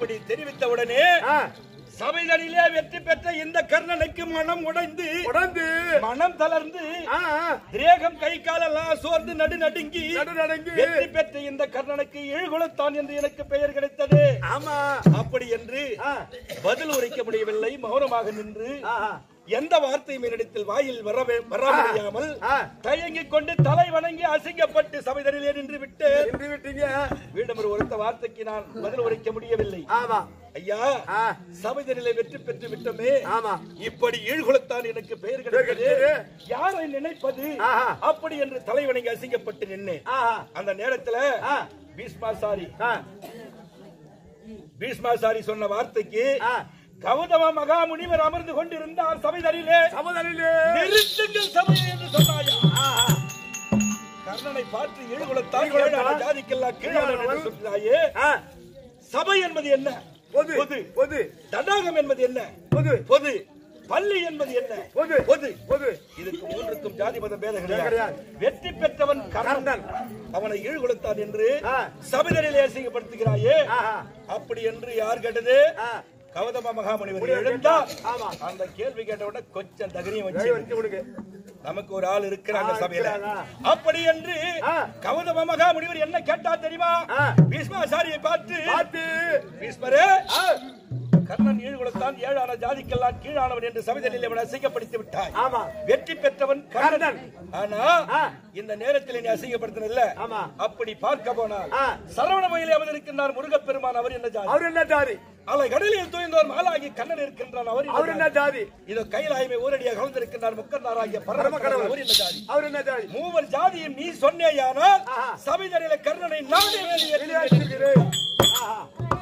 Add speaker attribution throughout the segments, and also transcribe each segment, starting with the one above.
Speaker 1: இப்படி தெரிவித்த உடனே
Speaker 2: ஆ,
Speaker 1: சபைகளிலே வெற்றி பெற்ற இந்த கர்ணனுக்கு மனம் உடைந்து
Speaker 2: உடந்து
Speaker 1: மனம் தளர்ந்து
Speaker 2: ஆ, ஆ,
Speaker 1: திரேகம் கை காலெல்லாம் சோர்ந்து நடு நடுங்கி
Speaker 2: நடு நடுங்கி.
Speaker 1: வெற்றி பெற்ற இந்த கர்ணனுக்கு இழுகுலத்தான் என்று எனக்கு பெயர் கிடைத்தது
Speaker 2: ஆமா
Speaker 1: அப்படி என்று
Speaker 2: ஆ,
Speaker 1: பதில் உரைக்க முடியவில்லை மௌனமாக நின்று
Speaker 2: ஆஹா.
Speaker 1: எந்த வார்த்தையும் என்னிடத்தில் வாயில் வரவே வர முடியாமல்
Speaker 2: ஆ.
Speaker 1: தயங்கிக் கொண்டு தலை வணங்கி அசிங்கப்பட்டு சபைதரிலே நின்று விட்டு
Speaker 2: நின்று விட்டீங்க
Speaker 1: மீண்டும் ஒரு ஒருத்த வார்த்தைக்கு நான் பதில் உரைக்க முடியவில்லை
Speaker 2: ஆமா
Speaker 1: ஐயா
Speaker 2: ஆ,
Speaker 1: சபைதரிலே வெற்றி பெற்று விட்டோமே
Speaker 2: ஆமா
Speaker 1: இப்படி ஈழ்குலத்தான் எனக்கு பெயர் கிடைத்தது
Speaker 2: கிடைத்தது.
Speaker 1: யாரை நினைப்பது
Speaker 2: ஆஹா.
Speaker 1: அப்படி என்று தலைவணங்கி அசிங்கப்பட்டு நின்னேன்
Speaker 2: ஆஹா.
Speaker 1: அந்த நேரத்துல
Speaker 2: ஆ.
Speaker 1: பீஷ்மாசாரி
Speaker 2: ஆ,
Speaker 1: பீஷ்மாசாரி சொன்ன வார்த்தைக்கு
Speaker 2: ஆ.
Speaker 1: கௌதம மகாமுனிவர் அமர்ந்து கொண்டிருந்தார் சபைதரிலே
Speaker 2: சமதலிலே
Speaker 1: நிறுத்துங்கள் சபையை என்று சொன்னாயா
Speaker 2: ஆஹா.
Speaker 1: கர்ணனை பார்த்து ஈழ்குலத்தான்
Speaker 2: ஈழ்குலத்தான்.
Speaker 1: ஏழான ஜாதிக்கெல்லாம் கீழான என்று சொல்கிறாயே
Speaker 2: ஆ,
Speaker 1: சபை என்பது என்ன
Speaker 2: பொது
Speaker 1: பொது
Speaker 2: பொது
Speaker 1: தடாகம் என்பது என்ன
Speaker 2: பொது
Speaker 1: பொது பள்ளி என்பது என்ன
Speaker 2: பொது
Speaker 1: பொது
Speaker 2: பொது
Speaker 1: இதுக்கு மூன்றுக்கும் ஜாதி மத பேதம்
Speaker 2: கிடையாது.
Speaker 1: கிடையாது வெற்றி பெற்றவன் கர்ணன்
Speaker 2: கர்ணன்.
Speaker 1: அவனை ஈழ்கொடுத்தான் என்று
Speaker 2: ஆ.
Speaker 1: சபைதரிலே அசிங்கப்படுத்துகிறாயே
Speaker 2: ஆஹா.
Speaker 1: அப்படி என்று யார் கேட்டது
Speaker 2: ஆ,
Speaker 1: கௌதம மகாமுனிவர்
Speaker 2: முனிவர்
Speaker 1: எழுந்தார்
Speaker 2: கேட்டார். ஆமா.
Speaker 1: அந்த கேள்வி கேட்ட உடனே கொஞ்சம் தகரியம்
Speaker 2: கை
Speaker 1: வச்சு
Speaker 2: வச்சு கொடுங்க
Speaker 1: நமக்கு ஒரு ஆள் இருக்கிறாங்க
Speaker 2: ஆ,
Speaker 1: சபையில
Speaker 2: இருக்கிறாங்க.
Speaker 1: அப்படி என்று
Speaker 2: ஆ.
Speaker 1: கௌதம மகாமுனிவர் என்ன கேட்டா தெரியுமா
Speaker 2: ஆ.
Speaker 1: பீஷ்மாசாரியை பார்த்து
Speaker 2: பார்த்து
Speaker 1: பீஷ்மரே
Speaker 2: ஆ,
Speaker 1: கர்ணன் ஈழ்குலத்தான் ஏழான ஜாதிக்கெல்லாம் கீழானவன் என்று சபைதலில் அவனை அசிங்கப்படுத்தி விட்டாய்
Speaker 2: ஆமா
Speaker 1: வெற்றி பெற்றவன் கர்ணன்
Speaker 2: கர்ணன்.
Speaker 1: ஆனா
Speaker 2: ஆ.
Speaker 1: இந்த நேரத்தில் நீ அசிங்கப்படுத்தின
Speaker 2: ஆமா.
Speaker 1: அப்படி பார்க்க போனால்
Speaker 2: ஆ.
Speaker 1: சரவண மயிலே அவதற்கின்றார் முருகப்பெருமான் அவர் என்ன ஜாதி
Speaker 2: அவர் என்ன ஜாதி
Speaker 1: அலை கடலில் தூய்ந்தோர் மாலாகி கண்ணன் இருக்கின்றான் அவர் என்ன
Speaker 2: அவர் என்ன
Speaker 1: ஜாதி?
Speaker 2: ஜாதி
Speaker 1: இதோ கைலாயமே ஊரடியாக கலந்திருக்கின்றார் முக்கன்னாராகிய
Speaker 2: பரம
Speaker 1: பரம
Speaker 2: கடவுள்.
Speaker 1: அவர் என்ன ஜாதி
Speaker 2: அவர் என்ன ஜாதி
Speaker 1: மூவர் ஜாதியும் நீ சொன்னேயானால்
Speaker 2: ஆஹா.
Speaker 1: சபைதரில கர்ணனை நானே வெளியேற்றி
Speaker 2: வெளியாற்றிருக்கிறேன் ஆஹா.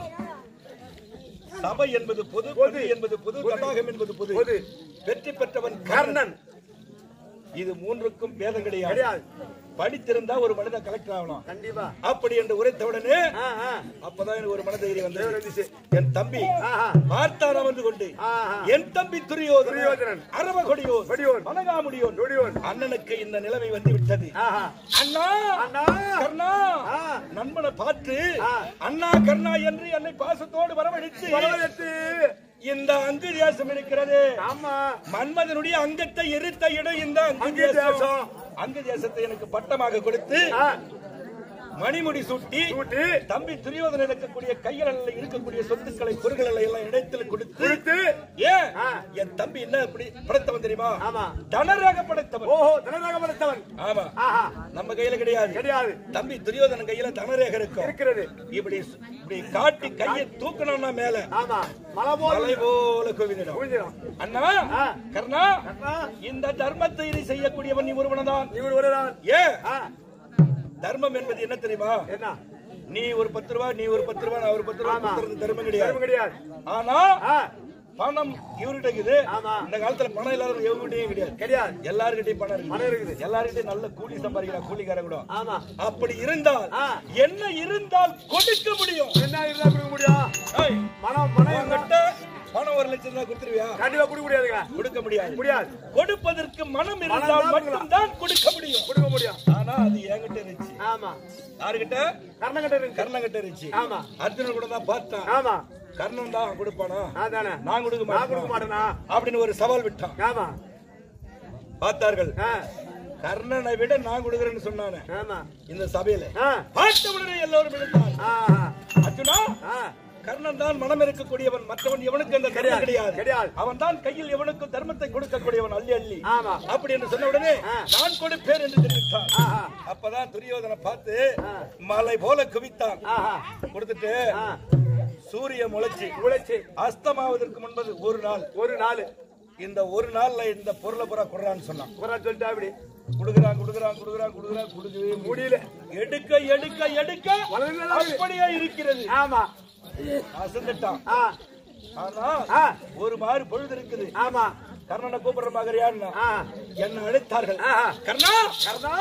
Speaker 1: சபை என்பது பொது பொது என்பது பொது தடாகம் என்பது பொது
Speaker 2: பொது.
Speaker 1: வெற்றி பெற்றவன் கர்ணன்
Speaker 2: கர்ணன்
Speaker 1: இது மூன்றுக்கும் பேதம் கிடையாது
Speaker 2: கிடையாது
Speaker 1: படித்திருந்தா ஒரு மனிதன் கலெக்டர் ஆகலாம்
Speaker 2: கண்டிப்பா
Speaker 1: அப்படி என்று உரைத்த உடனே
Speaker 2: ஆ, ஆ.
Speaker 1: அப்பதான் எனக்கு ஒரு மனதைரியம்
Speaker 2: தேவர்
Speaker 1: வந்தது
Speaker 2: வந்துச்சு.
Speaker 1: என் தம்பி
Speaker 2: ஆஹா.
Speaker 1: பார்த்தார் அமர்ந்து கொண்டு
Speaker 2: ஆஹா.
Speaker 1: என் தம்பி துரியோதனன்
Speaker 2: துரியோதனன்.
Speaker 1: அரவகொடியோன்
Speaker 2: கொடியோன்.
Speaker 1: வனகாமுடியோன்
Speaker 2: கொடியோன்.
Speaker 1: அண்ணனுக்கு இந்த நிலைமை வந்து விட்டது
Speaker 2: ஆஹா.
Speaker 1: அண்ணா
Speaker 2: அண்ணா.
Speaker 1: கர்ணா
Speaker 2: ஆ.
Speaker 1: நண்பனை பார்த்து
Speaker 2: ஆ.
Speaker 1: அண்ணா கர்ணா என்று என்னை பாசத்தோடு வரவழைத்து
Speaker 2: வரவேற்று.
Speaker 1: இந்த அங்கு தேசம் இருக்கிறது
Speaker 2: ஆமா
Speaker 1: மன்மதனுடைய அங்கத்தை எரித்த இடம் இந்த அங்கு
Speaker 2: அங்கு
Speaker 1: தேசம்
Speaker 2: தேசம்.
Speaker 1: அங்கு தேசத்தை எனக்கு பட்டமாக கொடுத்து
Speaker 2: ஆ,
Speaker 1: மணிமுடி சூட்டி
Speaker 2: கூட்டி
Speaker 1: தம்பி துரியோதனன் இருக்கக்கூடிய கையில் இருக்கக்கூடிய சொத்துக்களை பொருள்களை எல்லாம் இடத்தில் கொடுத்து
Speaker 2: கொடுத்து
Speaker 1: ஏன்
Speaker 2: ஆ.
Speaker 1: என் தம்பி என்ன இப்படி படைத்தவன் தெரியுமா
Speaker 2: ஆமா
Speaker 1: தனராக படைத்தவன்
Speaker 2: ஓஹோ தனதாக படைத்தவன்
Speaker 1: ஆமா
Speaker 2: ஆஹா
Speaker 1: நம்ம கையில கிடையாது
Speaker 2: கிடையாது
Speaker 1: தம்பி துரியோதனன் கையில தனரேக இருக்கும்
Speaker 2: இருக்கிறது
Speaker 1: இப்படி இப்படி காட்டி கையை தூக்கணும்னா மேல
Speaker 2: ஆமா மலை போல
Speaker 1: மலை போல குவிந்திடும்
Speaker 2: புரிஞ்சிடும்
Speaker 1: அண்ணா
Speaker 2: ஆ.
Speaker 1: கர்ணா
Speaker 2: கர்ணா.
Speaker 1: இந்த தர்மத்தை நீ செய்யக்கூடியவன் நீ ஒருவனதான்
Speaker 2: இவர் வருதான்
Speaker 1: ஏன்
Speaker 2: ஆ,
Speaker 1: தர்மம் என்பது என்ன தெரியுமா
Speaker 2: என்ன
Speaker 1: நீ ஒரு பத்து ரூபா நீ ஒரு பத்து ரூபா நான் ஒரு பத்து ரூபா
Speaker 2: ஆமா.
Speaker 1: கொடுக்கறது தர்மம்
Speaker 2: தர்மம்
Speaker 1: கிடையாது
Speaker 2: கிடையாது
Speaker 1: ஆனா
Speaker 2: ஆ,
Speaker 1: பணம் இவர்கிட்ட இருக்குது
Speaker 2: ஆமா.
Speaker 1: இந்த காலத்துல பணம் இல்லாத எவங்கிட்டயும் கிடையாது
Speaker 2: கிடையாது
Speaker 1: எல்லார்கிட்டயும் பணம்
Speaker 2: பணம்
Speaker 1: இருக்குது
Speaker 2: இருக்குது.
Speaker 1: எல்லார்கிட்டயும் நல்ல கூலி சம்பாதிக்கலாம் கூலிக்கார கூட
Speaker 2: ஆமா
Speaker 1: அப்படி இருந்தால்
Speaker 2: ஆ.
Speaker 1: என்ன இருந்தால் கொடுக்க முடியும்
Speaker 2: என்ன இருந்தா கொடுக்க முடியும்
Speaker 1: ஏய்,
Speaker 2: மனம் மனம் இருந்தா
Speaker 1: உன்கிட்ட பணம் ஒரு லட்சம் தான் கொடுத்துருவியா
Speaker 2: கண்டிப்பா கொடுக்க முடியாதுங்க
Speaker 1: கொடுக்க முடியாது
Speaker 2: முடியாது
Speaker 1: கொடுப்பதற்கு மனம் இருந்தால்
Speaker 2: தான்
Speaker 1: மட்டும்தான் கொடுக்க முடியும்
Speaker 2: கொடுக்க முடியும்
Speaker 1: ஆனா அது என்கிட்ட இருந்துச்சு
Speaker 2: ஆமா
Speaker 1: யாருகிட்ட
Speaker 2: கர்ணங்கிட்ட இருக்கு
Speaker 1: கர்ணன் கிட்ட இருந்துச்சு
Speaker 2: ஆமா.
Speaker 1: அர்ஜுனன் கூட தான் பார்த்தான்
Speaker 2: ஆமா
Speaker 1: கர்ணன் தான் கொடுப்பானா
Speaker 2: அதானே
Speaker 1: நான் கொடுக்க
Speaker 2: நான் கொடுக்க
Speaker 1: மாட்டேன்
Speaker 2: மாட்டேனா
Speaker 1: அப்படின்னு ஒரு சவால் விட்டான்
Speaker 2: ஆமா
Speaker 1: பார்த்தார்கள்
Speaker 2: ஆ,
Speaker 1: கர்ணனை விட நான் கொடுக்குறேன்னு சொன்னானே
Speaker 2: ஆமா
Speaker 1: இந்த சபையில
Speaker 2: ஆ,
Speaker 1: பார்த்த உடனே எல்லோரும் விழுந்தார்
Speaker 2: ஆ,
Speaker 1: அர்ஜுனா
Speaker 2: ஆ,
Speaker 1: கர்ணன் தான் மனம் இருக்கக்கூடியவன் மற்றவன் எவனுக்கு அந்த தர்மம்
Speaker 2: கிடையாது,
Speaker 1: கிடையாது
Speaker 2: கிடையாது.
Speaker 1: அவன் தான் கையில் எவனுக்கு தர்மத்தை கொடுக்கக்கூடியவன் அள்ளி அள்ளி
Speaker 2: ஆமா
Speaker 1: அப்படி என்று சொன்ன உடனே
Speaker 2: ஆ.
Speaker 1: நான் கொடுப்பேன் என்று தெரிவித்தான்
Speaker 2: ஆஹா.
Speaker 1: அப்பதான் துரியோதனை பார்த்து
Speaker 2: ஆ.
Speaker 1: மலை போல குவித்தான்
Speaker 2: ஆஹா
Speaker 1: கொடுத்துட்டு
Speaker 2: ஆ,
Speaker 1: சூரிய முளைச்சு
Speaker 2: உழைச்சு
Speaker 1: அஸ்தமாவதற்கு முன்பது ஒரு நாள்
Speaker 2: ஒரு நாள்
Speaker 1: இந்த ஒரு நாள்ல இந்த பொருளை பூரா குடுறான்னு சொன்னான்
Speaker 2: ஒரு நாள் சொல்லிட்டா அப்படி
Speaker 1: குடுக்குறான் குடுக்குறான் குடுக்குறான் குடுக்குறான் குடுக்கவே முடியல
Speaker 2: முடியல
Speaker 1: எடுக்க எடுக்க எடுக்க
Speaker 2: வளர்ந்து வளர்ந்து.
Speaker 1: அப்படியே இருக்கிறது
Speaker 2: ஆமா
Speaker 1: அசந்துட்டான்
Speaker 2: ஆ,
Speaker 1: ஆனா
Speaker 2: ஆ,
Speaker 1: ஒரு மாதிரி பொழுது இருக்குது
Speaker 2: ஆமா
Speaker 1: கர்ணனை கூப்பிடுற பாக்குறியான்னு
Speaker 2: ஆ,
Speaker 1: என்ன அழைத்தார்கள்
Speaker 2: ஆஹா.
Speaker 1: கர்ணா
Speaker 2: கர்ணா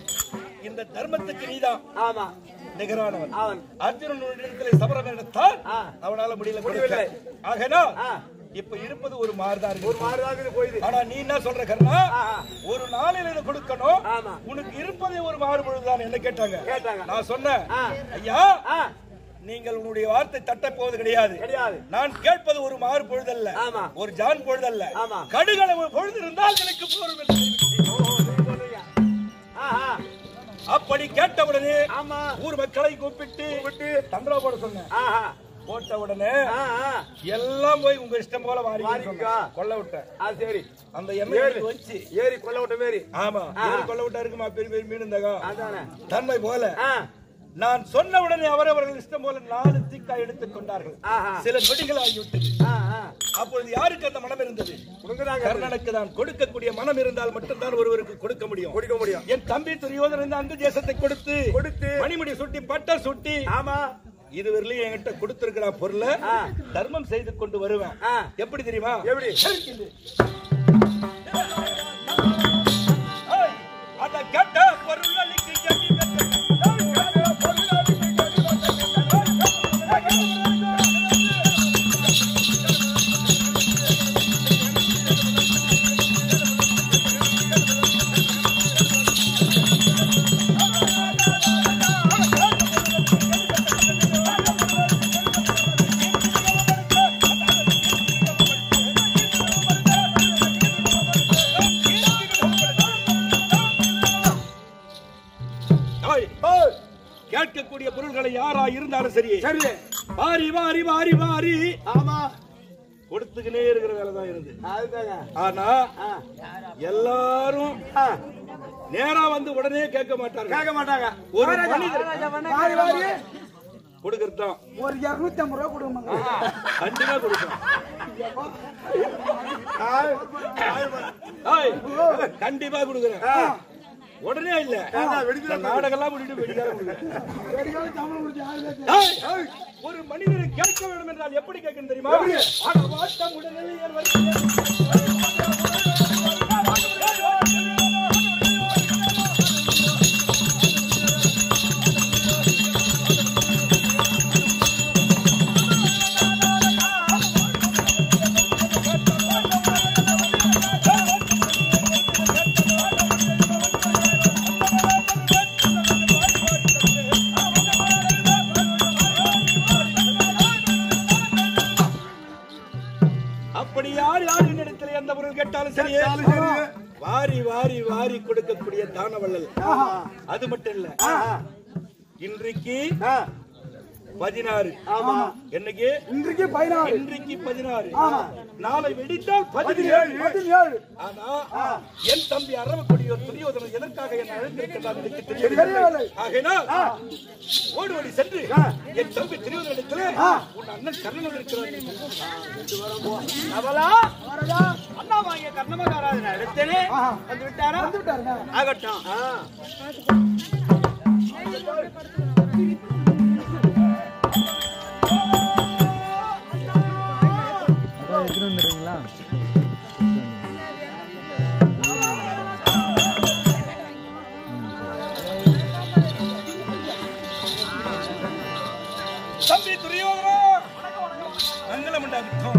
Speaker 1: இந்த தர்மத்துக்கு நீதான்
Speaker 2: ஆமா
Speaker 1: நிகரானவன்
Speaker 2: அவன்
Speaker 1: அர்ஜுனனுடைய சபரம் எடுத்தால்
Speaker 2: ஆ.
Speaker 1: அவனால முடியல
Speaker 2: முடியவில்லை.
Speaker 1: கொடுக்க ஆகனா
Speaker 2: ஆ,
Speaker 1: இப்ப இருப்பது ஒரு மாறுதான்
Speaker 2: ஒரு
Speaker 1: இருக்கு
Speaker 2: மாறுதாக போயுது
Speaker 1: ஆனா நீ என்ன சொல்ற கர்ணா
Speaker 2: ஆஹா.
Speaker 1: ஒரு நாளில் இதை கொடுக்கணும்
Speaker 2: ஆமா
Speaker 1: உனக்கு இருப்பதே ஒரு மாறு பொழுதுதான் என்ன கேட்டாங்க
Speaker 2: கேட்டாங்க
Speaker 1: நான் சொன்னேன்
Speaker 2: ஆ.
Speaker 1: ஐயா
Speaker 2: ஆ,
Speaker 1: நீங்கள் உன்னுடைய வார்த்தை தட்டப் போவது கிடையாது
Speaker 2: கிடையாது
Speaker 1: நான் கேட்பது ஒரு மாறு பொழுதல்ல
Speaker 2: ஆமா.
Speaker 1: ஒரு ஜான் பொழுதல்ல
Speaker 2: ஆமா.
Speaker 1: கடுகளவு பொழுது இருந்தால் எனக்கு போரும் என்று சொல்லிவிட்டேன்.
Speaker 2: ஆஹா
Speaker 1: அப்படி கேட்டவுடனே
Speaker 2: ஆமா
Speaker 1: ஊர் மக்களை கூப்பிட்டு
Speaker 2: கூப்பிட்டு
Speaker 1: தந்திரா போட சொன்னேன்
Speaker 2: ஆஹா
Speaker 1: போட்ட உடனே
Speaker 2: ஆஹா
Speaker 1: எல்லாம் போய் உங்க இஷ்டம் போல மாறி
Speaker 2: மாறிக்கா.
Speaker 1: கொல்ல விட்டேன்
Speaker 2: ஆ சரி
Speaker 1: அந்த எண்ணெய் வச்சு
Speaker 2: ஏறி கொல்ல விட்ட மாரி
Speaker 1: ஆமா ஏறி கொல்ல விட்டா இருக்குமா பெரிய பெரிய மீன் இருந்தாங்க
Speaker 2: அதானே
Speaker 1: தன்மை போல
Speaker 2: ஆ
Speaker 1: நான் சொன்ன உடனே அவரவர்கள் இஷ்டம் போல நாலு தீக்காய் எடுத்துக் கொண்டார்கள்
Speaker 2: ஆஹா
Speaker 1: சில நொடிகள் ஆகிவிட்டது
Speaker 2: ஆ ஆ
Speaker 1: அப்பொழுது யாருக்கு அந்த மனம் இருந்தது
Speaker 2: கொடுக்குறாங்க
Speaker 1: கர்ணனுக்கு தான் கொடுக்கக்கூடிய மனம் இருந்தால் மட்டும்தான் ஒருவருக்கு கொடுக்க முடியும்
Speaker 2: கொடுக்க முடியும்
Speaker 1: என் தம்பி துரியோதனன் இந்த அங்கு தேசத்தை கொடுத்து
Speaker 2: கொடுத்து
Speaker 1: மணிமுடி சுட்டி பட்ட சுட்டி
Speaker 2: ஆமா
Speaker 1: இதுவரையிலும் என்கிட்ட கொடுத்திருக்கிற பொருளை
Speaker 2: ஆ.
Speaker 1: தர்மம் செய்து கொண்டு வருவேன்
Speaker 2: ஆ
Speaker 1: எப்படி தெரியுமா
Speaker 2: எப்படி
Speaker 1: ஏய், அத கேட்ட பொருளுக்கு எண்ணி வைக்க- ஏய், ஏய், கேட்கக்கூடிய பொருள்களை யாரா இருந்தாலும் சரி
Speaker 2: சரி
Speaker 1: வாரி வாரி வாரி வாரி
Speaker 2: ஆமா
Speaker 1: கொடுத்துக்கினே இருக்கிற வேலை தான் இருந்து
Speaker 2: அதுதாங்க
Speaker 1: ஆனா
Speaker 2: ஆ
Speaker 1: எல்லாரும்
Speaker 2: ஆ
Speaker 1: நேரா வந்து உடனே கேட்க மாட்டாங்க
Speaker 2: கேட்க மாட்டாங்க
Speaker 1: ஒரு மனிதர்
Speaker 3: வாரி வாரி
Speaker 1: கொடுக்கறது தான்
Speaker 3: ஒரு இருநூத்தி ஐம்பது ரூபா கொடுங்க
Speaker 1: கண்டிப்பா கொடுக்கும்
Speaker 2: ஆ,
Speaker 1: ஏய், கண்டிப்பா கொடுக்குறேன் உடனே இல்ல இந்த நாடகம்லாம் முடிட்டு வெடிக்காத கொடுக்குறேன்.
Speaker 3: தமிழ் முடிச்சு யாருமே
Speaker 1: ஏய், ஏய், ஒரு மனிதரை கேட்க வேண்டும் என்றால் எப்படி கேட்கணும் தெரியுமா ஆனா, வாட்டம் உடனே ஏன் வருகிறது? அப்படி யார் யார் இடத்துல எந்த பொருள் கேட்டாலும் சரி வாரி வாரி வாரி கொடுக்கக்கூடிய தானவள்ளல் அது மட்டும் இல்ல இன்றைக்கு
Speaker 2: ஆ,
Speaker 1: பதினாறு
Speaker 2: ஆமா
Speaker 1: என்னைக்கு
Speaker 3: இன்றைக்கு பதினாறு
Speaker 1: இன்றைக்கு பதினாறு நாளை வெடித்தால் பதினேழு
Speaker 3: பதினேழு
Speaker 1: ஆனா என் தம்பி அரவக்குடியோர் துரியோதனன் எதற்காக என்ன அழைத்திருக்கிறார் எனக்கு தெரியவில்லை
Speaker 3: தெரியவில்லை.
Speaker 1: ஆகையினால் ஓடி ஓடி சென்று என் தம்பி துரியோதனத்திலே உன் அண்ணன் கர்ணன் இருக்கிறார்
Speaker 2: அவளா அண்ணா வாங்கிய கர்ணமகாராஜன் அடுத்தனே
Speaker 3: ஆஹா.
Speaker 2: வந்து விட்டாரா
Speaker 3: வந்து விட்டாருங்க
Speaker 2: ஆகட்டும் ஆ.
Speaker 1: தம்பி துரியோதனா மங்களம் உண்டாகட்டும்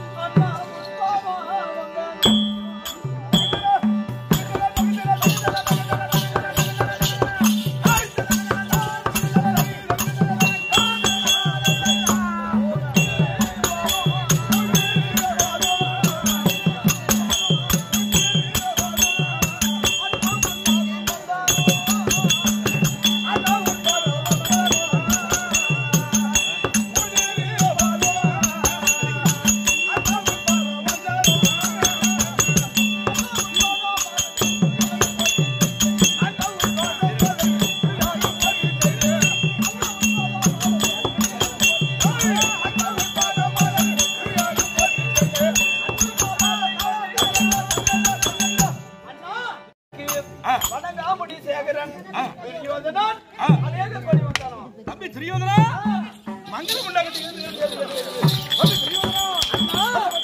Speaker 2: வணங்காமுடி சேகரன் துரியோதனன்
Speaker 1: ஆ.
Speaker 2: அநேக கோடி வந்தாலும்
Speaker 1: தம்பி துரியோதனா மங்களம் உண்டாகட்டும் தம்பி துரியோதனா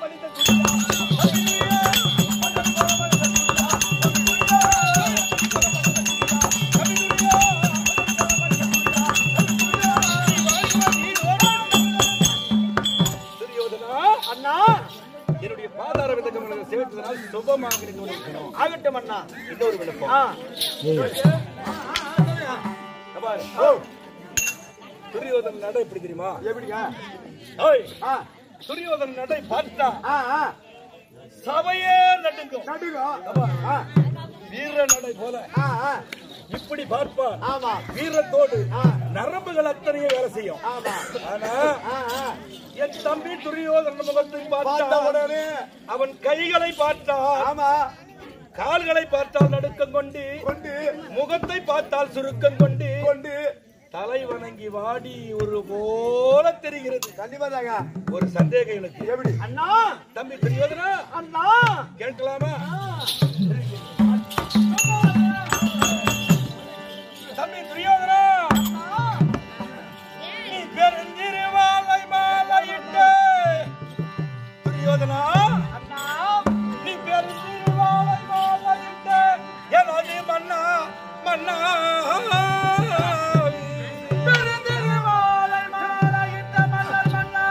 Speaker 1: துரியோதனா
Speaker 2: அண்ணா
Speaker 1: என்னுடைய பாதார விதகம் சேவித்ததனால் சுபமாக இருக்கணும்
Speaker 2: ஆகட்டும் அண்ணா
Speaker 1: இன்னொரு விண்ணப்பம்
Speaker 2: ஆ
Speaker 1: பாரு. துரியோதன் நடை எப்படி தெரியுமா
Speaker 2: எப்படிங்க
Speaker 1: ஓய்
Speaker 2: ஆ
Speaker 1: துரியோதன் நடை பார்த்தா
Speaker 2: ஆ ஆ
Speaker 1: சபையே நடுங்கும்
Speaker 2: நடுங்க
Speaker 1: ஆமா.
Speaker 2: ஆ
Speaker 1: வீர நடை போல
Speaker 2: ஆ ஆ
Speaker 1: இப்படி பார்ப்பான்
Speaker 2: ஆமா
Speaker 1: வீரத்தோடு
Speaker 2: ஆ.
Speaker 1: நரம்புகள் அத்தனையும் வேலை செய்யும்
Speaker 2: ஆமா
Speaker 1: ஆனா
Speaker 2: ஆ ஆ
Speaker 1: என் தம்பி துரியோதன முகத்தை
Speaker 2: பார்த்த
Speaker 1: பார்த்தான்
Speaker 2: உடனே
Speaker 1: அவன் கைகளை பார்த்தான்
Speaker 2: ஆமா
Speaker 1: கால்களை பார்த்தால் நடுக்கம் கொண்டு
Speaker 2: கொண்டு
Speaker 1: முகத்தை பார்த்தால் சுருக்கம் கொண்டு
Speaker 2: கொண்டு
Speaker 1: தலை வணங்கி வாடி ஒரு போல தெரிகிறது
Speaker 2: கண்டிப்பா தாங்க
Speaker 1: ஒரு சந்தேகம் எனக்கு
Speaker 2: எப்படி
Speaker 3: அண்ணா
Speaker 1: தம்பி துரியோதனா
Speaker 3: அண்ணா
Speaker 1: கேட்கலாமா தம்பி துரியோதனா நீ பெருந்திருவாலை மாலையிட்டு துரியோதனா
Speaker 3: அண்ணா
Speaker 1: நீ பெருந்திருவாலை மாலையிட்டு எனது மன்னா மன்னா
Speaker 3: பெருந்திருவாளை மாலையிட்ட மன்னர் மன்னா.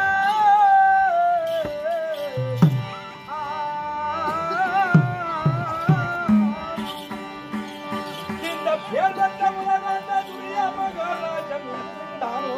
Speaker 1: இந்த பேர் பெற்ற உலகாண்ட துரிய மகாராஜன் தானோ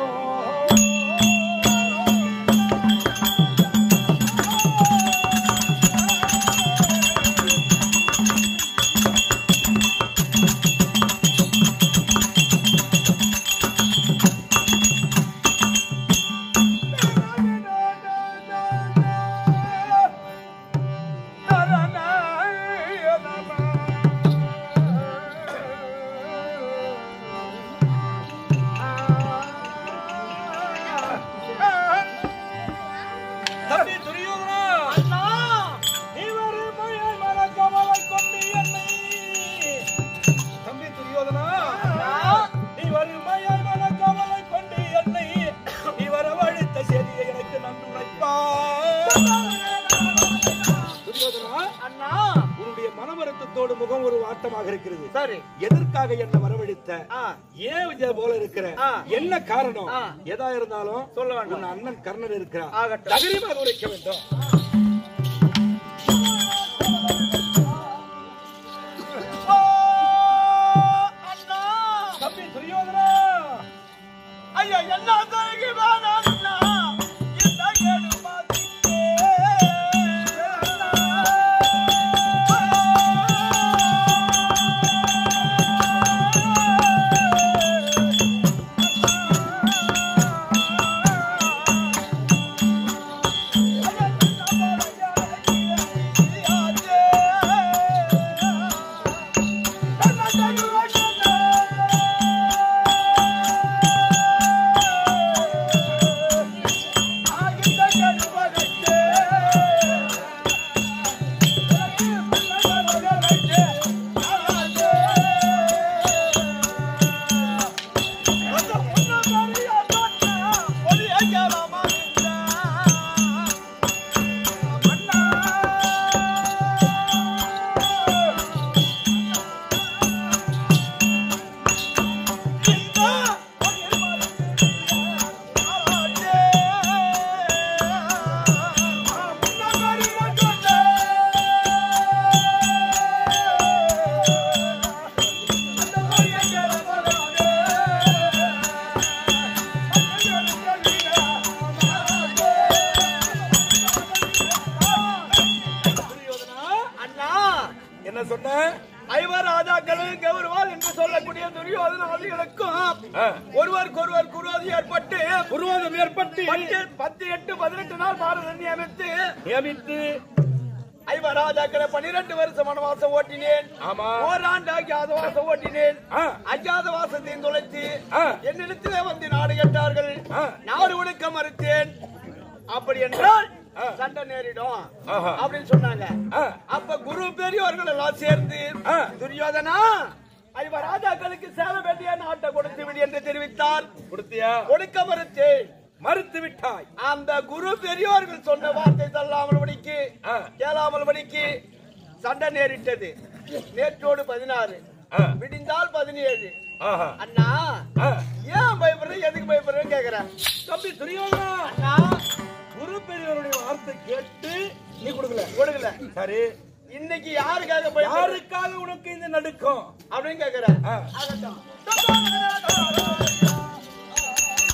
Speaker 1: தம்பி துரியோதனா
Speaker 3: அண்ணா
Speaker 1: நீ வறுமையை மறக்கவலை கொண்டு என்னை தம்பி துரியோதனா நீ வறுமையை மறக்கவலை கொண்டு என்னை நீ வரவழைத்த செய்தியை எனக்கு நன்று உரைப்பார் துரியோதனா
Speaker 3: அண்ணா
Speaker 1: உன்னுடைய மனவருத்தத்தோடு முகம் ஒரு வாட்டமாக இருக்கிறது
Speaker 2: சரி
Speaker 1: எதற்காக என்ன வரவழைத்த
Speaker 2: ஆ
Speaker 1: ஏன் இதே போல இருக்கிற
Speaker 2: ஆ.
Speaker 1: என்ன காரணம்
Speaker 2: ஆ.
Speaker 1: எதா இருந்தாலும்
Speaker 2: சொல்ல வேண்டாம்.
Speaker 1: உன் அண்ணன் கர்ணன் இருக்கிறார்
Speaker 2: ஆகட்டும்.
Speaker 1: தகரியமாக உரைக்க வேண்டும்
Speaker 3: அண்ணா
Speaker 1: தம்பி துரியோதனா
Speaker 3: ஐயா என்ன தருகி வேணாம் அண்ணா இந்த கேடு பார்த்துட்டே
Speaker 2: அண்ணா
Speaker 1: என்ன சொன்ன
Speaker 2: ஐவர் ராஜாக்களும் கௌரவால் என்று சொல்லக்கூடிய துரியோதனாதிகளுக்கும்
Speaker 1: ஆ.
Speaker 2: ஒருவருக்கு ஒருவர் குருவாதி ஏற்பட்டு
Speaker 1: புருவாதம் ஏற்பட்டு
Speaker 2: பத்து பத்து எட்டு பதினெட்டு நாள் பாரதம் நியமித்து
Speaker 1: நியமித்து
Speaker 2: ஐவர் ராஜாக்களை பன்னிரண்டு வருஷம் வனவாசம் ஓட்டினேன்
Speaker 1: ஆமா
Speaker 2: ஓராண்டு அஜாதவாசம் ஓட்டினேன்
Speaker 1: ஆ.
Speaker 2: அஜாதவாசத்தையும் தொலைத்து
Speaker 1: ஆ.
Speaker 2: என்னிடத்திலே வந்து நாடு கேட்டார்கள்
Speaker 1: ஆ.
Speaker 2: நாடு ஒடுக்க மறுத்தேன் அப்படி என்றால்
Speaker 1: ஆ.
Speaker 2: சண்டை நேரிடும்
Speaker 1: ஆஹா.
Speaker 2: அப்படின்னு சொன்னாங்க
Speaker 1: ஆ.
Speaker 2: அப்ப குரு பெரியவர்கள் எல்லாம் சேர்ந்து
Speaker 1: ஆ.
Speaker 2: துரியோதனா ஐவ ராஜாக்களுக்கு சேர வேண்டிய நாட்டை கொடுத்து விடு என்று தெரிவித்தார்
Speaker 1: கொடுத்தியா
Speaker 2: கொடுக்க மறுத்தேன்
Speaker 1: மறுத்து விட்டாய்
Speaker 2: அந்த குரு பெரியோர்கள் சொன்ன வார்த்தை தள்ளாமல் படிக்கு
Speaker 1: ஆ.
Speaker 2: கேளாமல் படிக்கு சண்டை நேரிட்டது நேற்றோடு பதினாறு
Speaker 1: ஆ.
Speaker 2: விடிந்தால் பதினேழு
Speaker 1: ஆஹா
Speaker 2: அண்ணா
Speaker 1: ஆ.
Speaker 2: ஏன் பயப்படுறேன் எதுக்கு பயப்படுறேன்னு கேக்குறேன்
Speaker 1: தம்பி துரியோதனா
Speaker 2: அண்ணா
Speaker 1: குரு பெரியவருடைய வார்த்தை கேட்டு நீ கொடுக்கல
Speaker 2: கொடுக்கல
Speaker 1: சரி
Speaker 2: இன்னைக்கு யாருக்காக பயப்படுற
Speaker 1: யாருக்காக உனக்கு இந்த நடுக்கம்
Speaker 2: அப்படின்னு கேக்குறேன்
Speaker 1: ஆ.
Speaker 2: ஆகட்டும்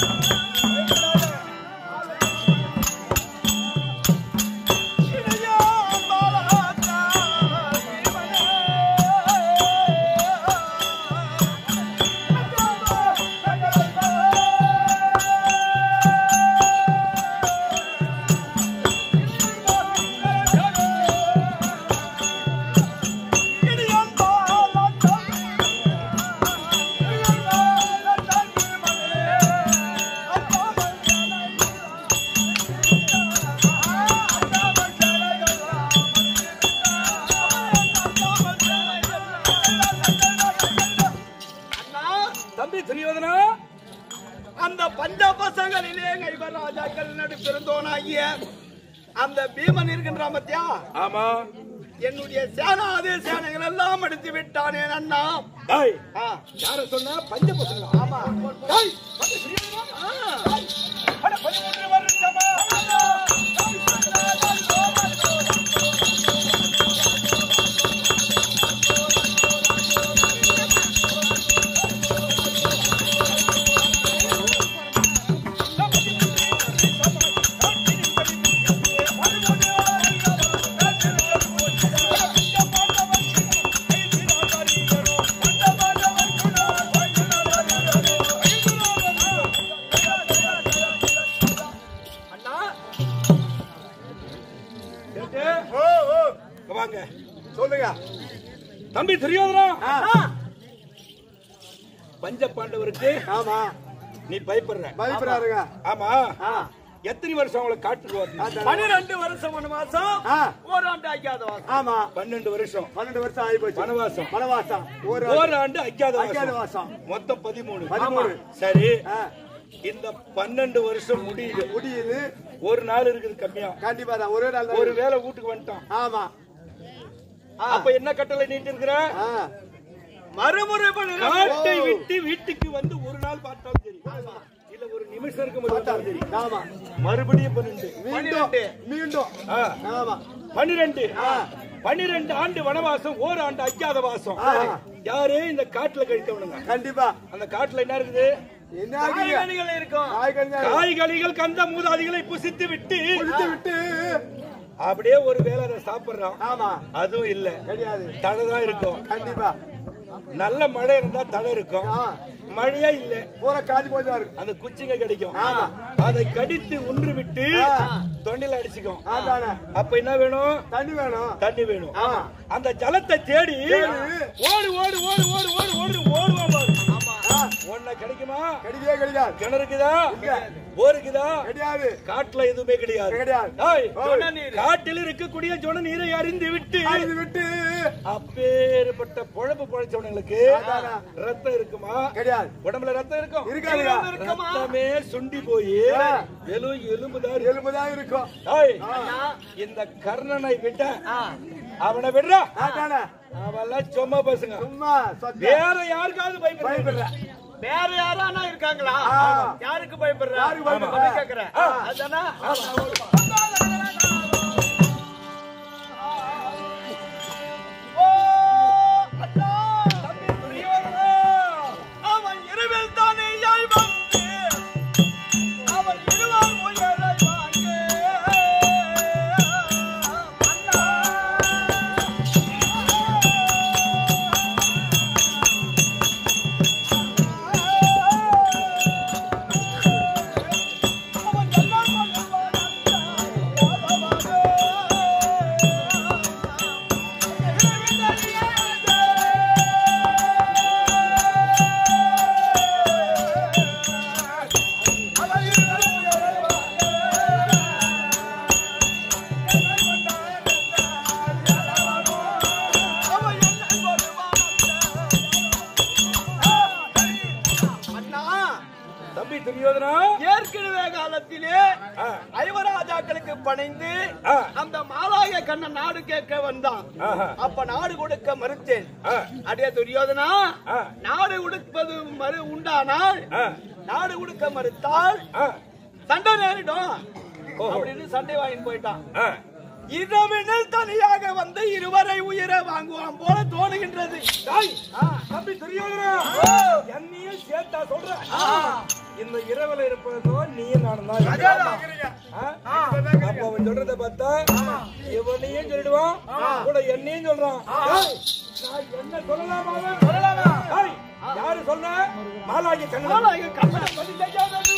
Speaker 1: தம்பி துரியோதனா
Speaker 3: அந்த பஞ்ச பசங்களிலே கைவர் ராஜாக்கள் நடுப்பிறந்தோனாகிய அந்த பீமன் இருக்கின்ற மத்தியா
Speaker 1: ஆமா
Speaker 3: என்னுடைய சேனாதி சேனைகள் எல்லாம் எடுத்து விட்டானே அண்ணா
Speaker 1: டேய்
Speaker 3: ஆ,
Speaker 1: யார சொன்னா பஞ்ச பசங்களா
Speaker 3: ஆமா
Speaker 1: டேய் தம்பி துரியோதனா
Speaker 3: ஆ.
Speaker 1: அட பதிமூன்று வருஷமா
Speaker 3: அண்ணா
Speaker 1: கேட்டு,
Speaker 3: ஓ ஓ
Speaker 1: இங்க வாங்க
Speaker 3: சொல்லுங்க
Speaker 1: தம்பி துரியோதனா
Speaker 3: ஆ,
Speaker 1: பஞ்ச பாண்டவருக்கு
Speaker 3: ஆமா
Speaker 1: நீ பயப்படுற
Speaker 3: பயப்படுறாருங்க
Speaker 1: ஆமா
Speaker 3: ஆ.
Speaker 1: எத்தனை வருஷம் அவங்களை காட்டுக்கு வரணும்
Speaker 3: பன்னிரெண்டு வருஷம் வனவாசம்
Speaker 2: ஆ.
Speaker 3: ஓராண்டு அஜாத வாசம்
Speaker 2: ஆமா
Speaker 1: பன்னெண்டு வருஷம்
Speaker 2: பன்னெண்டு வருஷம் ஆகி போச்சு
Speaker 1: வனவாசம்
Speaker 2: வனவாசம் ஒரு
Speaker 1: ஓராண்டு அஜாத
Speaker 2: அஜாத
Speaker 1: வாசம்
Speaker 2: வாசம்.
Speaker 1: மொத்தம் பதிமூணு
Speaker 2: பதிமூணு.
Speaker 1: சரி
Speaker 2: ஆ,
Speaker 1: இந்த பன்னெண்டு வருஷம் முடியுது
Speaker 2: முடியுது
Speaker 1: ஒரு நாள் இருக்குது கம்மியா
Speaker 2: கண்டிப்பா தான் ஒரே நாள் தான்
Speaker 1: ஒரு வேளை வீட்டுக்கு வந்துட்டான்
Speaker 2: ஆமா
Speaker 1: அப்ப என்ன கட்டளை நீட்டு இருக்கிற
Speaker 2: ஆ,
Speaker 3: மறுமுறை பண்ணுங்க
Speaker 1: காட்டை விட்டு வீட்டுக்கு வந்து ஒரு நாள் பார்த்தாலும் சரி இல்ல ஒரு நிமிஷம் இருக்கும் போது பார்த்தாலும் சரி
Speaker 2: ஆமா
Speaker 1: மறுபடியும் பன்னெண்டு
Speaker 2: மீண்டும் மீண்டும்
Speaker 1: ஆ,
Speaker 2: ஆமா
Speaker 1: பன்னிரெண்டு பன்னிரெண்டு ஆண்டு வனவாசம் ஓராண்டு அஜாத வாசம்
Speaker 2: ஆ.
Speaker 1: யாரு இந்த காட்டுல கழித்தவனுங்க
Speaker 2: கண்டிப்பா
Speaker 1: அந்த காட்டுல என்ன இருக்குது
Speaker 2: என்ன ஆகுறீங்க
Speaker 3: காய்கனிகள் இருக்கும்
Speaker 2: காய்கறிகள்
Speaker 1: காய்கறிகள் கந்த மூதாதிகளை புசித்து விட்டு
Speaker 2: குளித்து விட்டு
Speaker 1: அப்படியே ஒரு வேளை அதை சாப்பிடுறான்
Speaker 2: ஆமா
Speaker 1: அதுவும் இல்ல
Speaker 2: கிடையாது
Speaker 1: தழை தான் இருக்கும்
Speaker 2: கண்டிப்பா
Speaker 1: நல்ல மழை இருந்தா தழை இருக்கும்
Speaker 2: ஆ,
Speaker 1: மழையே இல்ல
Speaker 2: பூரா காஞ்சி போய் தான் இருக்கு
Speaker 1: அந்த குச்சிங்க கிடைக்கும்
Speaker 2: ஆமா.
Speaker 1: அதை கடித்து உன்று விட்டு
Speaker 2: ஆ.
Speaker 1: தொண்டையில அடிச்சுக்கும்
Speaker 2: அதானே
Speaker 1: அப்ப என்ன வேணும்
Speaker 2: தண்ணி வேணும்
Speaker 1: தண்ணி வேணும்
Speaker 2: ஆமா.
Speaker 1: அந்த ஜலத்தை தேடி
Speaker 2: தேடி.
Speaker 1: ஓடு ஓடு ஓடு ஓடு ஓடு ஓடு ஓடுவான் பாரு
Speaker 2: ஆ,
Speaker 1: ஒன்ன கிடைக்குமா
Speaker 2: கிடைக்கவே கிடைக்காது
Speaker 1: கிணறுக்குதா
Speaker 2: இல்ல.
Speaker 1: போருக்குதா
Speaker 2: கிடையாது
Speaker 1: காட்டுல எதுவுமே கிடையாது
Speaker 2: கிடையாது.
Speaker 1: ஏய்,
Speaker 2: ஜொன
Speaker 1: காட்டில் இருக்கக்கூடிய ஜொன நீரை அறிந்து விட்டு
Speaker 2: அறிந்து விட்டு
Speaker 1: அப்பேற்பட்ட பொழப்பு பொழைச்சவனுங்களுக்கு
Speaker 2: அதானே.
Speaker 1: ரத்தம் இருக்குமா
Speaker 2: கிடையாது
Speaker 1: உடம்புல ரத்தம் இருக்கும்
Speaker 2: இருக்காதுயா.
Speaker 1: ரத்தமே சுண்டி போய்
Speaker 2: ஆ.
Speaker 1: எலு எலும்புதான் இருக்கு.
Speaker 2: எலும்புதான் இருக்கும்
Speaker 1: ஏய்,
Speaker 2: ஆ,
Speaker 1: இந்த கர்ணனை விட்ட அவனை விடுறா
Speaker 2: அதானே
Speaker 1: அவெல்லாம் சும்மா பசங்க
Speaker 2: சும்மா சொத்த
Speaker 1: வேற யாருக்காவது பயப்படுற
Speaker 2: பயப்படுற
Speaker 3: வேற யாரானா இருக்காங்களா
Speaker 2: ஆ.
Speaker 3: யாருக்கு பயப்படுற
Speaker 2: யாருக்கு பயப்படுற?
Speaker 3: அப்படி கேக்குறேன் அதானா ஓ, அண்ணா. தம்பி துரியோதனா. அவன் இரவில் தானே யாய் வந்து அவன் இருவர் உயரை வாங்க அண்ணா அவன் எல்லாம் அண்ணா
Speaker 1: தம்பி துரியோதனா
Speaker 3: ஏற்கனவே காலத்திலே
Speaker 1: ஆ.
Speaker 3: ஐவராஜாக்களுக்கு பணிந்து
Speaker 1: ஆ.
Speaker 3: அந்த மாலாய கண்ணன் நாடு கேட்க வந்தான்
Speaker 1: ஆஹா.
Speaker 3: அப்ப நாடு கொடுக்க மறுத்தேன்
Speaker 1: ஆ.
Speaker 3: அடே துரியோதனா
Speaker 1: ஆ.
Speaker 3: நாடு கொடுப்பது மறு உண்டானால்
Speaker 1: ஆ.
Speaker 3: நாடு கொடுக்க மறுத்தால்
Speaker 1: ஆ,
Speaker 3: சண்டை நேரிடும்
Speaker 1: ஓஹோ.
Speaker 3: அப்படின்னு சண்டை வாங்கிட்டு போயிட்டான்
Speaker 1: ஆ.
Speaker 3: இரவினில் தனியாக வந்து இருவரை உயிர வாங்குவான் போல தோணுகின்றது
Speaker 1: டேய், தம்பி துரியோதனா என்னையும் சேர்த்தா சொல்றேன் இந்த இரவுல இருப்பதோ நீயும் நானும் தான் இருக்கோம். ஆ? அப்ப அவன் சொல்றத பார்த்தா இவனையும் சொல்லிடுவான் கூட என்னையும் சொல்றான் டேய், நான் என்ன சொல்லலாமா சொல்லலாமா யாரு சொன்ன மாலாகி கண்ணன்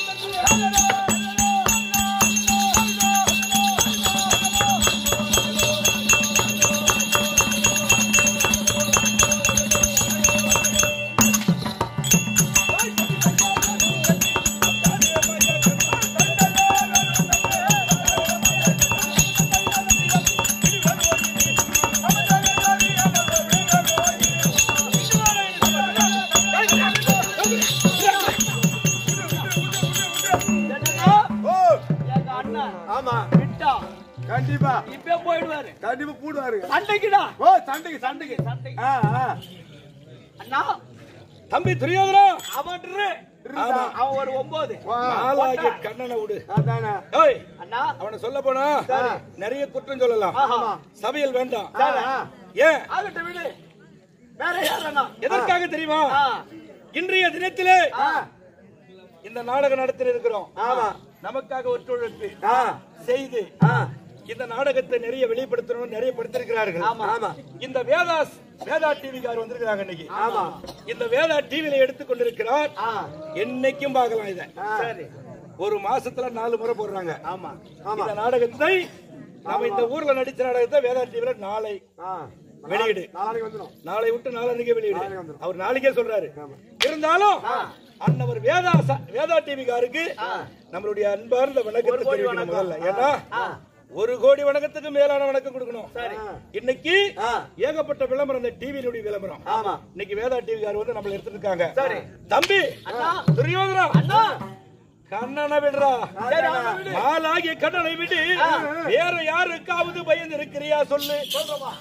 Speaker 3: ஓ
Speaker 2: எங்க அண்ணன்
Speaker 3: ஆமா
Speaker 2: விட்டா
Speaker 3: கண்டிப்பா
Speaker 2: இப்ப போயிடுவாரு
Speaker 3: கண்டிப்பா பூடுவாரு
Speaker 2: சண்டைக்குடா
Speaker 3: ஓ சண்டைக்கு சண்டைக்கு
Speaker 2: சண்டைக்கு
Speaker 3: ஆ, ஆ.
Speaker 2: அண்ணா
Speaker 1: தம்பி துரியோதனா
Speaker 2: அவன் இரு.
Speaker 3: ஆமா.
Speaker 2: அவன் ஒரு ஒன்பது
Speaker 3: வா.
Speaker 1: மாலாகி கண்ணனை விடு
Speaker 3: அதானே
Speaker 1: ஏய்
Speaker 2: அண்ணா
Speaker 1: அவனை சொல்ல போனா நிறைய குற்றம் சொல்லலாம்
Speaker 2: ஆஹா.
Speaker 1: சபையில் வேண்டாம்
Speaker 3: ஆ, ஆ.
Speaker 1: ஏன்
Speaker 2: ஆகட்டும் விடு வேற யார் அண்ணா
Speaker 1: எதற்காக தெரியுமா
Speaker 2: ஆ.
Speaker 1: இன்றைய தினத்திலே
Speaker 3: ஆ,
Speaker 1: இந்த நாடகம் நடத்தி இருக்கிறோம்
Speaker 3: ஆமா.
Speaker 1: நமக்காக ஒத்துழைப்பு
Speaker 3: ஆ,
Speaker 1: செய்து
Speaker 3: ஆ.
Speaker 1: இந்த நாடகத்தை நிறைய வெளிப்படுத்தணும் நிறைய படுத்திருக்கிறார்கள்
Speaker 2: ஆமா.
Speaker 3: ஆமா.
Speaker 1: இந்த வேதாஸ் வேதா டிவிக்கார் வந்திருக்கிறாங்க இன்னைக்கு
Speaker 3: ஆமா.
Speaker 1: இந்த வேதா டிவில எடுத்து கொண்டிருக்கிறார்
Speaker 2: ஆ.
Speaker 1: என்னைக்கும் பார்க்கலாம் இத
Speaker 3: ஆ.
Speaker 2: சரி
Speaker 1: ஒரு மாசத்துல நாலு முறை போடுறாங்க
Speaker 2: ஆமா
Speaker 3: ஆமா.
Speaker 1: இந்த நாடகத்தை நாம இந்த ஊர்ல நடிச்ச நாடகத்தை வேதா டிவில நாளை
Speaker 3: ஆ.
Speaker 1: வெளியீடு
Speaker 3: நாளைக்கு வந்துடும்
Speaker 1: நாளை விட்டு நாளைக்கே வெளியீடு
Speaker 3: நாளைக்கு வந்துரும்.
Speaker 1: அவர் நாளைக்கே சொல்றாரு இருந்தாலும் அன்னவர் வேதா ச- வேதா டிவிக்காருக்கு நம்மளுடைய அன்பார்ந்த வணக்கத்தை
Speaker 2: கோடி
Speaker 1: தெரிவிக்கணும்
Speaker 2: வணக்கம்.
Speaker 1: முதல்ல ஏன்னா ஒரு கோடி வணக்கத்துக்கு மேலான வணக்கம் கொடுக்கணும்
Speaker 2: சரி
Speaker 1: இன்னைக்கு
Speaker 3: ஆ.
Speaker 1: ஏகப்பட்ட விளம்பரம் இந்த டிவியினுடைய விளம்பரம்
Speaker 3: ஆமா.
Speaker 1: இன்னைக்கு வேதா டிவிக்கார் வந்து நம்மள எடுத்துட்டு இருக்காங்க
Speaker 2: சரி.
Speaker 1: தம்பி
Speaker 2: அண்ணா.
Speaker 1: துரியோதனா
Speaker 2: அண்ணா
Speaker 1: கண்ணனை விடுறா
Speaker 2: சரி அவனை விடு
Speaker 1: மாலாகிய கண்ணனை விடு வேற யாருக்காவது பயந்து இருக்கிறியா சொல்லு
Speaker 2: சொல்றவா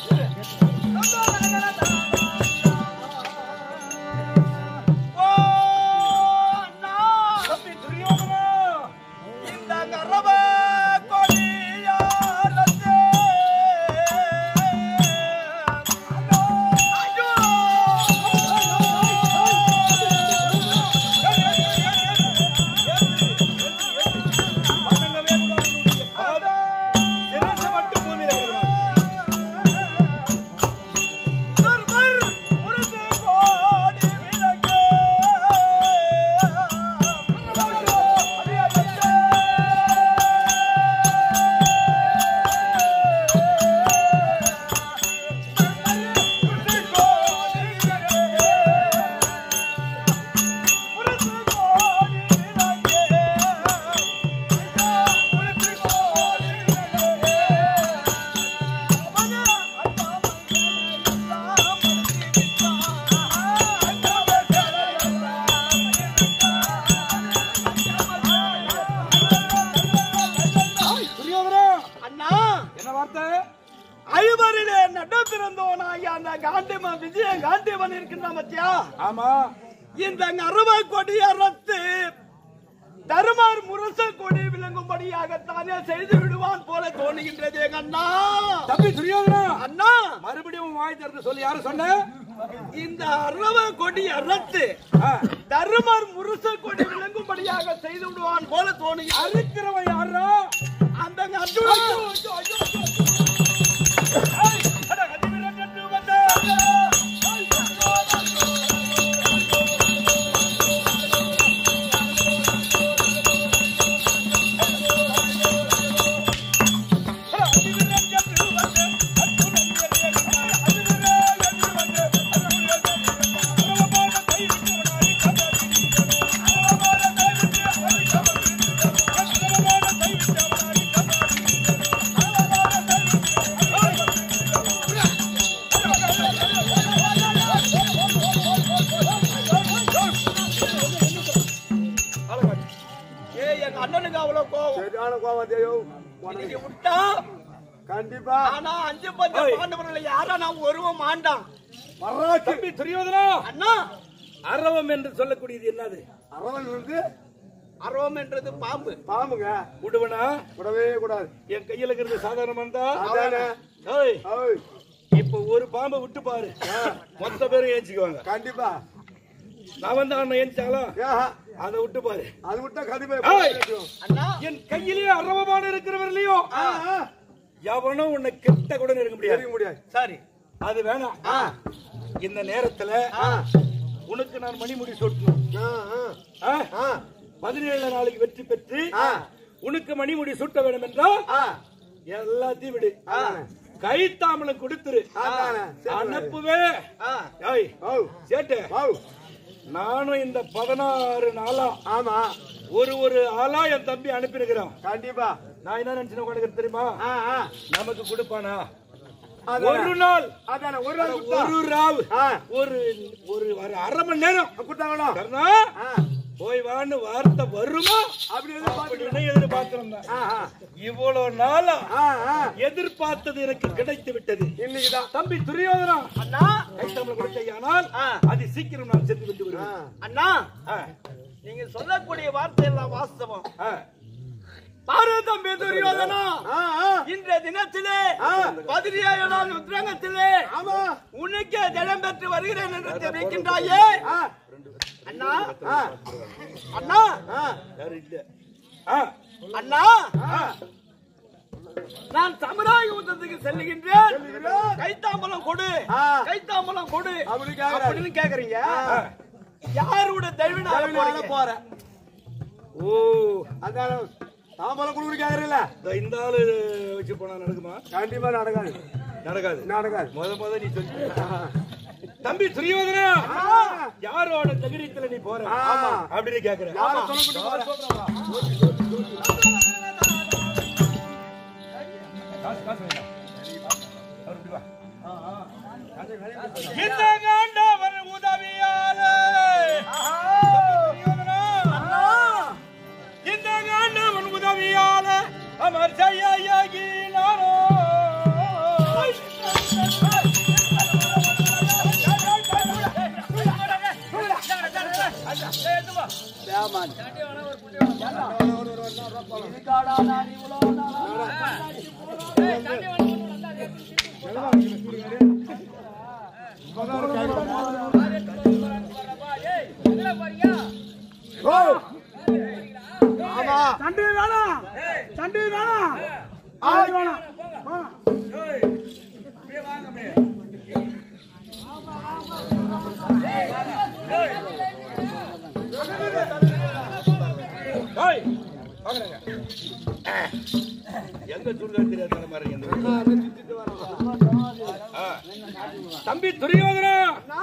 Speaker 3: ஓ, அண்ணா.
Speaker 1: தம்பி துரியோதனா
Speaker 3: இந்த கரவ கொடியாரத்தே. ஐயோ.
Speaker 1: வணங்கவே கூடாது. பாதம் சிரசு மட்டும் பூமியில கிடக்கணும்.
Speaker 3: துர்பர் உருது கோடி விளக்கு.
Speaker 1: துரியோதனா
Speaker 3: அண்ணா
Speaker 1: என்ன வார்த்தை
Speaker 3: ஐவரிலே நடு பிறந்தோனாகிய அந்த காண்டிமன் விஜய காண்டிமன் இருக்கின்ற மத்தியா
Speaker 1: ஆமா
Speaker 3: இந்த அறுவை கொடிய ரத்து தருமார் முரச கொடி விளங்கும்படியாகத்தானே செய்து விடுவான் போல தோணுகின்றது எங்க அண்ணா
Speaker 1: தம்பி துரியோதனா
Speaker 3: அண்ணா
Speaker 1: மறுபடியும் வாய் திறந்து சொல்லி யாரு சொன்ன
Speaker 3: இந்த அறுவை கொடிய ரத்து
Speaker 1: ஆ,
Speaker 3: தருமார் முரச கொடி விளங்கும்படியாக செய்து விடுவான் போல தோணுகிறது
Speaker 1: அறுக்கிறவன் யாரா
Speaker 3: அந்த அர்ஜுனன்
Speaker 1: அட, கதிரவன் என்று வந்த
Speaker 3: ஏய் எங்க அண்ணனுக்கு அவ்வளவு கோவம்
Speaker 4: சரியான கோவம் தேவ்
Speaker 3: இன்னைக்கு விட்டா
Speaker 4: கண்டிப்பா
Speaker 3: ஆனா அஞ்சு பஞ்ச பாண்டவர்கள் யாரா நான் ஒருவன் மாண்டான்
Speaker 4: வர்றாக்கு
Speaker 1: தம்பி துரியோதனா
Speaker 3: அண்ணா
Speaker 1: அரவம் என்று சொல்லக்கூடியது என்னது
Speaker 4: அரவன் வந்து
Speaker 3: அரோம் என்றது பாம்பு
Speaker 4: பாம்புங்க
Speaker 1: விடுவனா
Speaker 4: விடவே கூடாது
Speaker 1: என் கையில இருக்கிறது சாதாரணமா இருந்தா
Speaker 4: அதானே
Speaker 1: ஏய்,
Speaker 4: ஓய்
Speaker 1: இப்ப ஒரு பாம்பை விட்டு பாரு மொத்த பேரும் ஏஞ்சிக்குவாங்க
Speaker 4: கண்டிப்பா
Speaker 1: நான் வந்து அண்ணன் ஏஞ்சாங்களா
Speaker 4: ஏஹா,
Speaker 1: அதை விட்டு பாரு
Speaker 4: அது விட்டா கண்டிப்பா
Speaker 1: ஏய்.
Speaker 4: எப்படி
Speaker 3: அண்ணா
Speaker 1: என் கையிலேயே அரவமான இருக்கிறவர்களையும் எவனும் உன்னை கிட்ட கூட நெருங்க முடியாது
Speaker 4: இருக்க முடியாது
Speaker 3: சரி
Speaker 1: அது வேணாம்
Speaker 4: ஆ,
Speaker 1: இந்த நேரத்துல
Speaker 4: ஆ,
Speaker 1: உனக்கு நான் மணிமுடி சொட்டணும்
Speaker 4: ஆ, ஆ,
Speaker 1: ஆ?
Speaker 4: ஆ,
Speaker 1: பதினேழு நாளைக்கு வெற்றி பெற்று
Speaker 4: ஆ.
Speaker 1: உனக்கு மணிமுடி சுட்ட வேண்டும் என்றால்
Speaker 4: ஆ,
Speaker 1: எல்லாத்தையும் விடு
Speaker 4: அதானே.
Speaker 1: கைத்தாமலம் கொடுத்துரு
Speaker 4: அதானே. சரி,
Speaker 1: அனுப்புவே
Speaker 3: ஆ,
Speaker 1: ஏய்
Speaker 4: ஓ,
Speaker 1: சேட்டு
Speaker 4: ஓ,
Speaker 1: நானும் இந்த பதினாறு நாளா
Speaker 4: ஆமா
Speaker 1: ஒரு ஒரு ஆளா என் தம்பி அனுப்பியிருக்கிறான்
Speaker 4: கண்டிப்பா
Speaker 1: நான் என்ன நினைச்சு உட்காந்து தெரியுமா
Speaker 4: ஆ, ஆ,
Speaker 1: நமக்கு கொடுப்பானா
Speaker 4: அதானே.
Speaker 1: ஒரு நாள்
Speaker 4: அதானே, ஒரு நாள் கொடுத்தா.
Speaker 1: ஒரு ராவு
Speaker 4: ஆ,
Speaker 1: ஒரு ஒரு ஒரு அரை மணி நேரம்
Speaker 4: கொடுத்தாங்களோ?
Speaker 1: கர்ணா
Speaker 4: ஆ,
Speaker 1: போய் வான்னு வார்த்தை வருமா
Speaker 4: அப்படி எதிர்பார்த்து-
Speaker 1: அப்படின்னு எதிர்பார்த்திருந்தேன்
Speaker 4: ஆ, ஆ,
Speaker 1: இவ்வளவு நாளா
Speaker 4: ஆ, ஆ,
Speaker 1: எதிர்பார்த்தது எனக்கு கிடைத்து விட்டது
Speaker 4: இன்னைக்குதான்.
Speaker 1: தம்பி துரியோதனா
Speaker 3: அண்ணா
Speaker 1: கைத்தமிழ் கொடுத்தையானால்
Speaker 3: ஆ.
Speaker 1: அது சீக்கிரம் நான் சென்று விட்டு
Speaker 4: ஆ,
Speaker 1: வருவேன்
Speaker 3: அண்ணா
Speaker 1: ஆ,
Speaker 3: நீங்க சொல்லக்கூடிய வார்த்தை எல்லாம் வாஸ்தவம்
Speaker 1: ஆ.
Speaker 3: பாரு தம்பி துரியோதனா
Speaker 4: ஆ, ஆ,
Speaker 3: இன்றைய தினத்திலே
Speaker 4: ஆ.
Speaker 3: பதினேழு நாள் உத்ரங்கத்திலே
Speaker 4: ஆமா,
Speaker 3: உனக்கே ஜலம் பெற்று வருகிறேன் என்று தெரிவிக்கின்றாயே
Speaker 4: ஆ,
Speaker 3: அண்ணா
Speaker 4: ஆ,
Speaker 3: அண்ணா
Speaker 4: ஆ,
Speaker 1: யாரும் இல்ல ஆ,
Speaker 3: அண்ணா
Speaker 4: ஆ,
Speaker 3: நான் சமுதாய யுத்தத்துக்கு செல்லுகின்றேன்
Speaker 4: செல்லுகிறேன்.
Speaker 3: கைத்தாம்பலம் கொடு
Speaker 4: ஆ.
Speaker 3: கைத்தாம்பலம் கொடு
Speaker 4: அப்படி கேக்குறாரு.
Speaker 3: அப்படின்னு கேக்குறீங்க
Speaker 1: ஆ.
Speaker 3: யாரோட தழுவினால
Speaker 4: தழுவினால
Speaker 3: போறீங்க
Speaker 4: போறேன்.
Speaker 1: ஓ
Speaker 4: அதானே, தாம்பலம் குடுக்குற கேக்குறீல்ல?
Speaker 1: இந்த இந்த ஆளு வச்சு போனா நடக்குமா
Speaker 4: கண்டிப்பா நடக்காது
Speaker 1: நடக்காது
Speaker 4: நடக்காது
Speaker 1: முத முத நீ சொல்லி தம்பி துரியோதனா யாரோட தகுதியத்துல நீ போற
Speaker 4: ஆமா.
Speaker 1: அப்படின்னு கேக்குற
Speaker 4: யாரை சொல்லக்கூட்டு போறேன்?
Speaker 1: இந்த காண்டவர் உதவியாலே துரியோதனா, இந்த காண்டவன் உதவியாலே அமர் ஜெயாகினாரோ
Speaker 4: ஆமா
Speaker 3: சண்டை வேணாம் சண்டை வேணாம்
Speaker 4: ஆள் வேணாம்.
Speaker 1: ஏய், வாங்கடங்க. எங்க சுடுகாடு தெரியாத மாதிரி இருக்கு இந்த ஊரு. ஆ. தம்பி துரியோதனா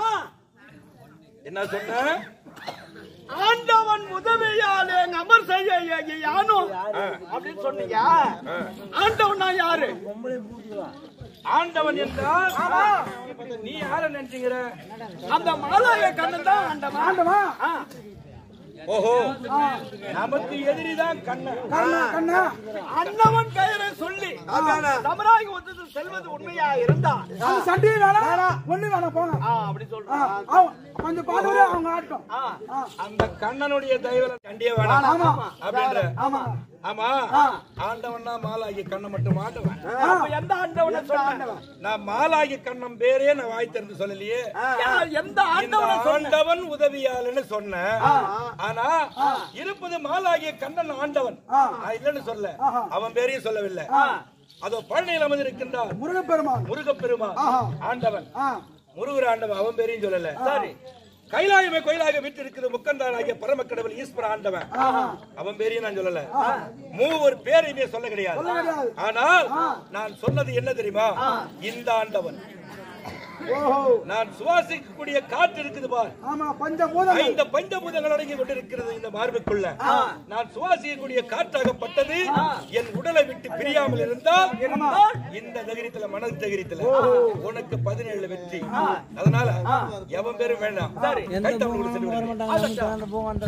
Speaker 1: என்ன சொன்ன
Speaker 3: ஆண்டவன் உதவியாலே அமர் செய்ய யானோ அப்படின்னு சொன்னீங்க ஆண்டவன் நான் யாரு
Speaker 1: ஆண்டவன் என்றால் நீ யார நினைச்சுங்கிற
Speaker 3: அந்த மாலாய கண்ணன் தான் ஆண்டவன் ஆண்டவன்
Speaker 1: ஓஹோ நமக்கு எதிரிதான் கண்ணன்
Speaker 3: அண்ணவன் பெயரை சொல்லி
Speaker 4: அதானே.
Speaker 3: தமராகி ஒன்று செல்வது உண்மையா இருந்தா
Speaker 5: சண்டை வேணாம் ஒண்ணு வேணாம் போங்க
Speaker 3: ஆ, அப்படி சொல்றான்
Speaker 5: அவங்க கொஞ்சம் பாட்டு அவங்க ஆட்டம்
Speaker 3: ஆ,
Speaker 1: அந்த கண்ணனுடைய தெய்வம் கண்டியே வேணாம் அப்படின்ற
Speaker 5: ஆமா
Speaker 1: ஆமா ஆண்டவன்னா மாலாகி கண்ணை மட்டும் ஆண்டவன்
Speaker 3: அப்ப எந்த ஆண்டவனை சொன்ன
Speaker 1: நான் மாலாகி கண்ணன் பேரே நான் வாய் திறந்து சொல்லலையே
Speaker 3: யார் எந்த
Speaker 1: இந்த
Speaker 3: ஆண்டவனை சொன்ன
Speaker 1: ஆண்டவன் உதவியாளன்னு சொன்னேன் ஆனா இருப்பது மாலாகிய கண்ணன் ஆண்டவன் நான் இல்லைன்னு சொல்ல அவன் பேரையும் சொல்லவில்லை அதோ பழனியில் அமர்ந்திருக்கின்றார்
Speaker 5: முருகப்பெருமான்
Speaker 1: முருகப்பெருமான் ஆண்டவன்
Speaker 5: ஆ
Speaker 1: முருகர் ஆண்டவன் அவன் பேரையும் சொல்லல சரி கைலாயமே கோயிலாக வீட்டு இருக்குது முக்கந்தான் ஆகிய பரம கடவுள் ஈஸ்வர ஆண்டவன் அவன் பேரையும் நான் சொல்லல மூவர் பேரையுமே சொல்ல கிடையாது ஆனால் நான் சொன்னது என்ன தெரியுமா இந்த ஆண்டவன் நான் சுவாசிக்கக்கூடிய காற்று இருக்குது பார்
Speaker 5: ஆமா பஞ்சபூதங்கள்
Speaker 1: இந்த பஞ்சபூதங்கள் அடங்கி கொண்டிருக்கிறது இந்த மார்புக்குள்ள நான் சுவாசிக்கக்கூடிய காற்றாகப்பட்டது என் உடலை விட்டு பிரியாமல் இருந்தால் இந்த தகிரத்துல மன தகிரத்துல உனக்கு பதினேழு வெற்றி அதனால எவன் பேரும் வேண்டாம் கைத்தவன் கூட சென்று விடுகிறேன்.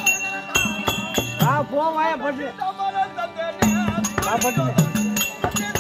Speaker 3: போவாய பட்டு